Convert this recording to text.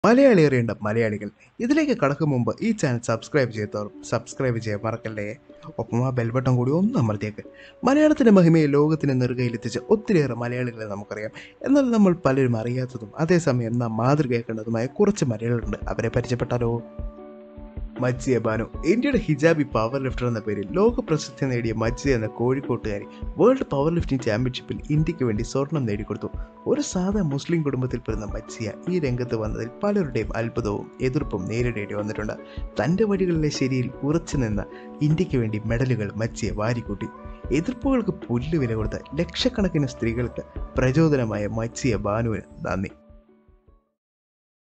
മലയാളി അറിയേണ്ട മലയാളികൾ ഇതിലേക്ക് കടക്കും മുമ്പ് ഈ ചാനൽ സബ്സ്ക്രൈബ് ചെയ്തോർ സബ്സ്ക്രൈബ് ചെയ്യാൻ മറക്കല്ലേ ഒപ്പം ആ ബെൽബട്ടൺ കൂടി ഒന്ന് അമർത്തിയേക്ക് മലയാളത്തിൻ്റെ മഹിമയെ ലോകത്തിന് നെറുകയിലെത്തിച്ച ഒത്തിരിയേറെ മലയാളികളെ നമുക്കറിയാം എന്നാൽ നമ്മൾ പലരും അറിയാത്തതും അതേസമയം നാം മാതൃകയാക്കേണ്ടതുമായ കുറച്ച് മലയാളികളുണ്ട് അവരെ പരിചയപ്പെട്ടാലോ മജ്ജിയ ബാനു ഇന്ത്യയുടെ ഹിജാബി പവർ ലിഫ്റ്റർ എന്ന പേരിൽ ലോക പ്രസിദ്ധി നേടിയ മജ്ജിയ എന്ന കോഴിക്കോട്ടുകാരി വേൾഡ് പവർ ലിഫ്റ്റിംഗ് ചാമ്പ്യൻഷിപ്പിൽ ഇന്ത്യക്ക് വേണ്ടി സ്വർണം നേടിക്കൊടുത്തു ഒരു സാധാ മുസ്ലിം കുടുംബത്തിൽ പെടുന്ന മജ്ജിയ ഈ രംഗത്ത് വന്നതിൽ പലരുടെയും അത്ഭുതവും എതിർപ്പും നേരിടേണ്ടി വന്നിട്ടുണ്ട് തൻ്റെ വഴികളിലെ ശരിയിൽ ഉറച്ചു നിന്ന ഇന്ത്യക്ക് വേണ്ടി മെഡലുകൾ മജ്ജിയ വാരിക്കൂട്ടി എതിർപ്പുകൾക്ക് പുല്ല് വില കൊടുത്ത ലക്ഷക്കണക്കിന് സ്ത്രീകൾക്ക് പ്രചോദനമായ മജ്ജിയ ബാനുവിന് നന്ദി